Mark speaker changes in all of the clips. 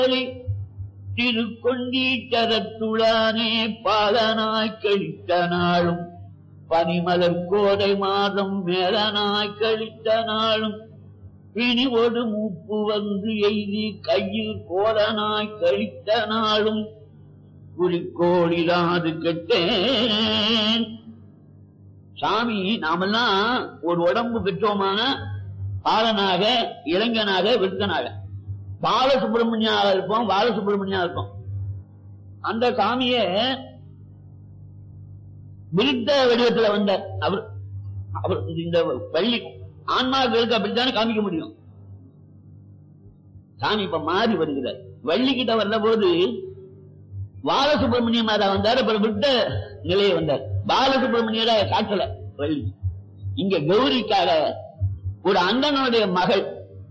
Speaker 1: திருக்கொண்டீச்சரத்துளானே பாலனாய் கழித்த நாளும் பனிமலர் கோடை மாதம் மேலனாய் கழித்த நாளும் பிணிவொடு மூப்பு வந்து எய்தி கையில் கோலனாய் கழித்த நாளும் குறிக்கோளிலாது கெட்டேன் சாமி நாமெல்லாம் ஒரு உடம்பு பெற்றோமான பாலனாக இளைஞனாக விருத்தனாக பாலசுப்பிரமணியாக இருப்போம் பாலசுப்பிரமணியா இருப்போம் அந்த சாமிய விருத்த வடிவத்துல வந்த அவர் அவர் இந்த பள்ளி ஆன்மாக்களுக்கு அப்படித்தானே காமிக்க முடியும் சாமி இப்ப மாறி வருகிறார் வள்ளி கிட்ட வந்த போது பாலசுப்பிரமணிய மாதா வந்தார் அப்புறம் விட்ட நிலையை வந்தார் பாலசுப்பிரமணியர காட்டல வள்ளி இங்க கௌரிக்காக ஒரு அந்தனுடைய மகள்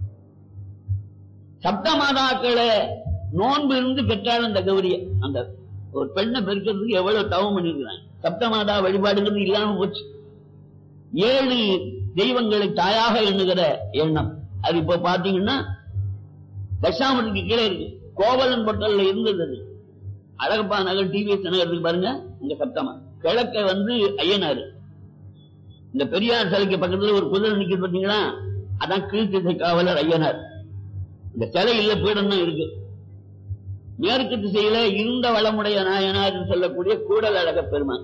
Speaker 1: சப்த மாதாக்களை நோன்பு இருந்து பெற்றாள் அந்த கௌரிய அந்த ஒரு பெண்ணை பெருக்கிறதுக்கு எவ்வளவு தவம் பண்ணிருக்கிறான் சப்த மாதா வழிபாடுங்கிறது இல்லாம போச்சு ஏழு தெய்வங்களை தாயாக எண்ணுகிற எண்ணம் அது இப்ப பாத்தீங்கன்னா தசாமத்துக்கு கீழே இருக்கு கோவலன் பொட்டல்ல இருந்தது அது அழகப்பா நகர் டிவிஎஸ் நகர் இருக்கு பாருங்க இந்த சப்தமா கிழக்க வந்து ஐயனாரு இந்த பெரியார் சிலைக்கு பக்கத்துல ஒரு குதிரை நிக்குது பாத்தீங்களா அதான் கீழ்த்திசை காவலர் ஐயனார் இந்த சிலை இல்ல பீடம் தான் இருக்கு மேற்கு திசையில இருந்த வளமுடைய நாயனார் என்று சொல்லக்கூடிய கூடல் அழக பெருமான்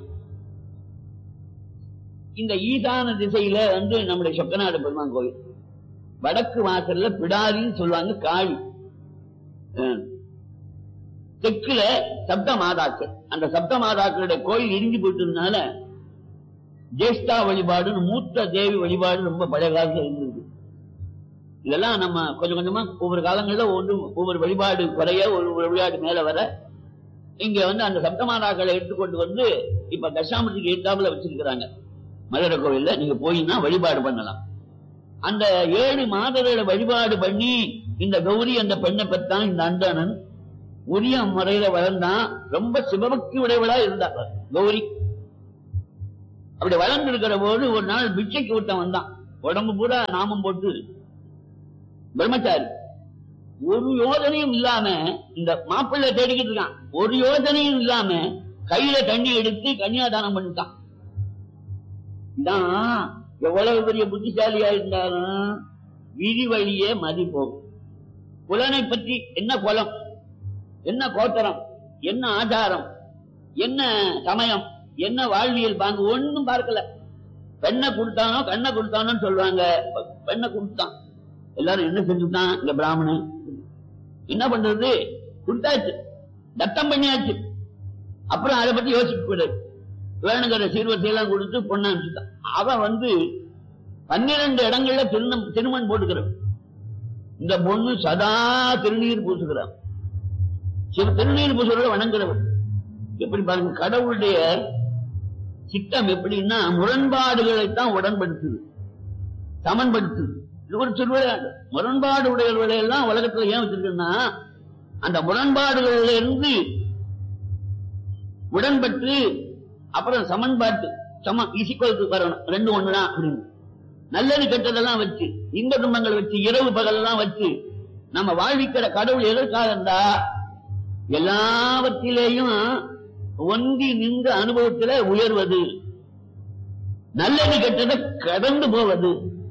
Speaker 1: இந்த ஈசான திசையில வந்து நம்முடைய சொக்கநாடு பெருமான் கோயில் வடக்கு வாசல்ல பிடாரின்னு சொல்லுவாங்க காளி அஹ். தெற்குல சப்த மாதாக்கள் அந்த சப்த மாதாக்களுடைய கோயில் இடிஞ்சு போயிட்டதுனால ஜேஷ்டா வழிபாடுன்னு மூத்த தேவி வழிபாடு ரொம்ப பழைய காலத்துல இருந்தது இதெல்லாம் நம்ம கொஞ்சம் கொஞ்சமா ஒவ்வொரு காலங்கள்ல ஒன்று ஒவ்வொரு வழிபாடு குறைய ஒரு ஒரு வழிபாடு மேல வர இங்க வந்து அந்த சப்தமாதாக்களை எடுத்துக்கொண்டு வந்து இப்ப தசாமத்துக்கு எட்டாப்புல வச்சிருக்கிறாங்க மதுரை கோவில்ல நீங்க போயின்னா வழிபாடு பண்ணலாம் அந்த ஏழு மாதர்களை வழிபாடு பண்ணி இந்த கௌரி அந்த பெண்ணை பெற்றான் இந்த அந்தணன் உரிய முறையில வளர்ந்தான் ரொம்ப சிவபக்தி உடையவளா இருந்தா கௌரி அப்படி வளர்ந்து இருக்கிற போது ஒரு நாள் பிச்சைக்கு ஒருத்தன் வந்தான் உடம்பு பூரா நாமம் போட்டு பிரம்மச்சாரி ஒரு யோஜனையும் இல்லாம இந்த மாப்பிள்ளை தேடிக்கிட்டு இருக்கான் ஒரு யோஜனையும் இல்லாம கையில தண்ணி எடுத்து கன்னியாதானம் பண்ணிட்டான் இதான் எவ்வளவு பெரிய புத்திசாலியா இருந்தாலும் விதி வழியே மதி போகும் புலனை பற்றி என்ன குலம் என்ன கோத்தரம் என்ன ஆச்சாரம் என்ன சமயம் என்ன வாழ்வியல் பாங்கு ஒண்ணும் பார்க்கல பெண்ணை கொடுத்தானோ கண்ணை கொடுத்தானோன்னு சொல்லுவாங்க பெண்ணை கொடுத்தான் எல்லாரும் என்ன செஞ்சுட்டான் இந்த பிராமணன் என்ன பண்றது கொடுத்தாச்சு தத்தம் பண்ணியாச்சு அப்புறம் அதை பத்தி யோசிக்க கூடாது வேணுங்கிற சீர்வரிசை எல்லாம் கொடுத்து பொண்ணு அனுப்பிச்சுட்டான் அவன் வந்து பன்னிரண்டு இடங்கள்ல திருநம் திருமண் போட்டுக்கிறான் இந்த பொண்ணு சதா திருநீர் பூசுகிறான் சில திருநீர் பூசுகிறத வணங்குறவன் எப்படி பாருங்க கடவுளுடைய சிட்டம் எப்படின்னா முரண்பாடுகளைத்தான் உடன்படுத்துது சமன்படுத்துது இது ஒரு திருவிளையாட்டு முரண்பாடு உடையவர்களை எல்லாம் உலகத்துல ஏன் வச்சிருக்குன்னா அந்த முரண்பாடுகள்ல இருந்து உடன்பட்டு அப்புறம் சமன்பாட்டு சம இசிக்கலுக்கு வரணும் ரெண்டு ஒண்ணுதான் அப்படின்னு நல்லது கெட்டதெல்லாம் வச்சு இன்ப துன்பங்கள் வச்சு இரவு பகலெல்லாம் வச்சு நம்ம வாழ்விக்கிற கடவுள் எதற்காக இருந்தா எல்லாவற்றிலேயும் ஒன்றி நின்று அனுபவத்துல உயர்வது நல்லது கெட்டதை கடந்து போவது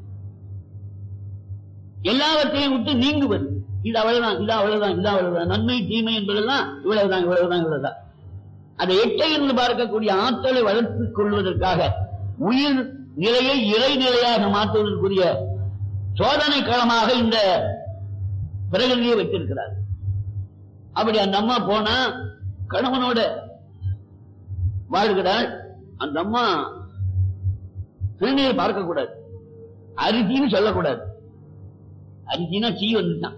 Speaker 1: எல்லாவற்றையும் விட்டு நீங்குவது இது அவ்வளவுதான் இது அவ்வளவுதான் இது அவ்வளவுதான் நன்மை தீமை என்பதெல்லாம் இவ்வளவுதான் இவ்வளவுதான் இவ்வளவுதான் அதை எட்டை இருந்து பார்க்கக்கூடிய ஆற்றலை வளர்த்துக் கொள்வதற்காக உயிர் நிலையை இறை நிலையாக மாற்றுவதற்குரிய சோதனை களமாக இந்த பிரகதியை வைத்திருக்கிறார் அப்படி அந்த அம்மா போனா கணவனோட வாழ்கிறாள் அந்த அம்மா திருநீரை பார்க்க கூடாது அரிசின்னு சொல்லக்கூடாது அரிசினா சீ வந்துட்டான்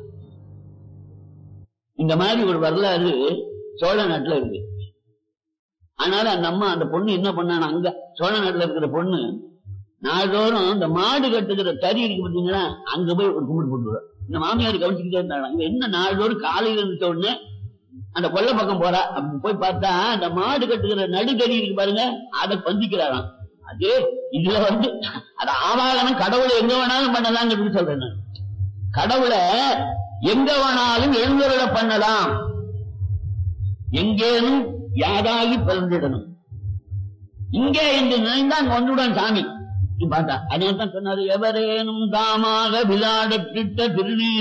Speaker 1: இந்த மாதிரி ஒரு வரலாறு சோழ நாட்டுல இருக்கு அதனால அந்த அம்மா அந்த பொண்ணு என்ன பண்ணான அங்க சோழ நாட்டுல இருக்கிற பொண்ணு நாள்தோறும் இந்த மாடு கட்டுகிற தறி இருக்கு பாத்தீங்களா அங்க போய் ஒரு கும்பிட்டு போட்டுருவா இந்த மாமியார் கவனிச்சுக்கிட்டே இருந்தாங்க இவ என்ன நாள்தோறும் காலையில இருந்த உடனே அந்த கொல்லை பக்கம் போறா அப்படி போய் பார்த்தா அந்த மாடு கட்டுகிற நடுக்கறி இருக்கு பாருங்க அதை பந்திக்கிறாராம் அது இதுல வந்து அது ஆவாகனம் கடவுளை எங்க வேணாலும் பண்ணலாங்கிறது சொல்றேன் நான் கடவுளை எங்க வேணாலும் எழுந்தருள பண்ணலாம் எங்கேனும் யாதாகி பிறந்திடணும் இங்கே என்று நினைந்தா அங்க வந்துவிடான் சாமி பார்த்தா அதனால தான் சொன்னாரு எவரேனும் தாமாக விளையாடத்திட்ட திருநீர்